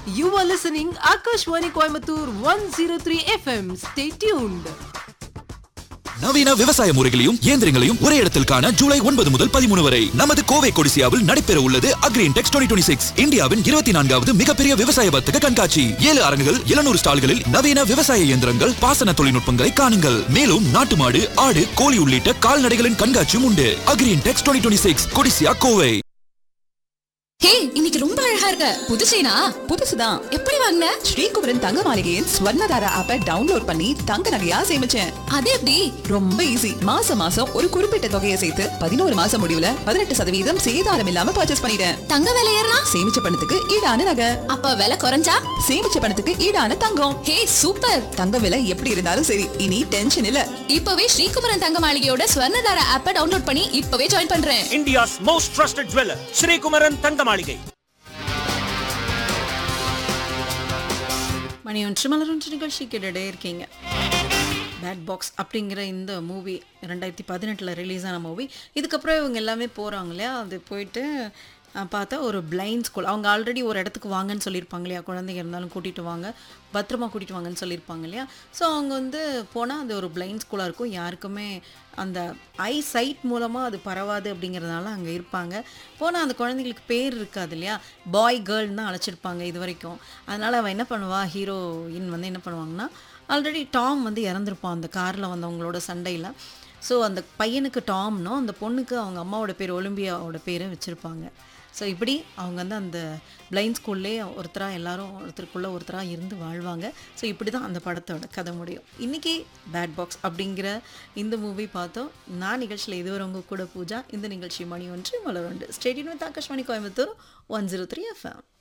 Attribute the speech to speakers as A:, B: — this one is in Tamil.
A: You are listening Akashwani Coimbatore 103 FM. Stay tuned.
B: நவீன விவசாய முறைகளையும் இயந்திரங்களையும் ஒரே இடத்தில் காண ஜூலை ஒன்பது முதல் பதிமூணு வரை நமது கோவை கொடிசியாவில் நடைபெற உள்ளது அக்ரீன் டெக்ஸ் டுவெண்ட்டி சிக்ஸ் இந்தியாவின் இருபத்தி நான்காவது மிகப்பெரிய விவசாய வர்த்தக கண்காட்சி ஏழு அரங்குகள் எழுநூறு ஸ்டால்களில் நவீன விவசாய இயந்திரங்கள் பாசன தொழில்நுட்பங்களை காணுங்கள் மேலும் நாட்டு மாடு ஆடு கோழி உள்ளிட்ட கால்நடைகளின் கண்காட்சியும் உண்டு Agri Intex twenty six Codissia Kovai
C: hey இன்னைக்கு ரொம்ப அழகா இருக்க புது செயினா
D: புதுசுதான்
C: எப்படி வாங்கின
D: ஸ்ரீகுமரன் தங்க மாளிகையின் ஸ்வர்ணதாரா ஆப்பை டவுன்லோட் பண்ணி தங்க நகையா சேமிச்சேன்
C: அது எப்படி
D: ரொம்ப ஈஸி மாசம் மாசம் ஒரு குறிப்பிட்ட தொகையை சேர்த்து பதினோரு மாசம் முடிவுல பதினெட்டு சதவீதம் சேதாரம் இல்லாம பர்ச்சேஸ் பண்ணிட்டேன்
C: தங்க விலை ஏறினா
D: சேமிச்ச பணத்துக்கு ஈடான நகை
C: அப்ப விலை குறைஞ்சா
D: சேமிச்ச பணத்துக்கு ஈடான தங்கம்
C: ஹே சூப்பர்
D: தங்க விலை எப்படி இருந்தாலும் சரி இனி டென்ஷன் இல்ல
C: இப்பவே ஸ்ரீகுமரன் தங்க மாளிகையோட ஸ்வர்ணதார ஆப்பை டவுன்லோட் பண்ணி இப்பவே ஜாயின் பண்றேன்
E: India's most trusted jeweler, Sri Kumaran Tangamalige.
F: மணி ஒன்று மலரொன்று நிகழ்ச்சி கேட்டுட்டே இருக்கீங்க பேட் பாக்ஸ் அப்படிங்கிற இந்த மூவி ரெண்டாயிரத்தி பதினெட்டில் ரிலீஸ் ஆன மூவி இதுக்கப்புறம் இவங்க எல்லாமே போகிறாங்க இல்லையா அது போயிட்டு அஹ், பார்த்தா ஒரு பிளைண்ட் ஸ்கூல் அவங்க ஆல்ரெடி ஒரு இடத்துக்கு வாங்கன்னு சொல்லியிருப்பாங்க இல்லையா குழந்தைங்க இருந்தாலும் கூட்டிகிட்டு வாங்க பத்திரமா கூட்டிகிட்டு வாங்கன்னு சொல்லியிருப்பாங்க இல்லையா ஸோ அவங்க வந்து போனால் அது ஒரு பிளைண்ட் ஸ்கூலாக இருக்கும் யாருக்குமே அந்த ஐ சைட் மூலமாக அது பரவாது அப்படிங்கிறதுனால அங்கே இருப்பாங்க போனால் அந்த குழந்தைங்களுக்கு பேர் இருக்காது இல்லையா பாய் கேர்ள்னு தான் அழைச்சிருப்பாங்க இது வரைக்கும் அதனால் அவன் என்ன பண்ணுவா ஹீரோயின் வந்து என்ன பண்ணுவாங்கன்னா ஆல்ரெடி டாம் வந்து இறந்துருப்பான் அந்த காரில் வந்தவங்களோட சண்டையில் ஸோ அந்த பையனுக்கு டாம்னும் அந்த பொண்ணுக்கு அவங்க அம்மாவோட பேர் ஒலிம்பியாவோட பேரை வச்சுருப்பாங்க ஸோ இப்படி அவங்க வந்து அந்த பிளைண்ட் ஸ்கூல்லே ஒருத்தராக எல்லாரும் ஒருத்தருக்குள்ளே ஒருத்தராக இருந்து வாழ்வாங்க ஸோ இப்படி தான் அந்த படத்தோட கதை முடியும் இன்றைக்கி பேட் பாக்ஸ் அப்படிங்கிற இந்த மூவி பார்த்தோம் நான் நிகழ்ச்சியில் இதுவரை உங்க கூட பூஜா இந்த நிகழ்ச்சி மணி ஒன்று மலர் உண்டு stadium with Akashvani Coimbatore one zero three FM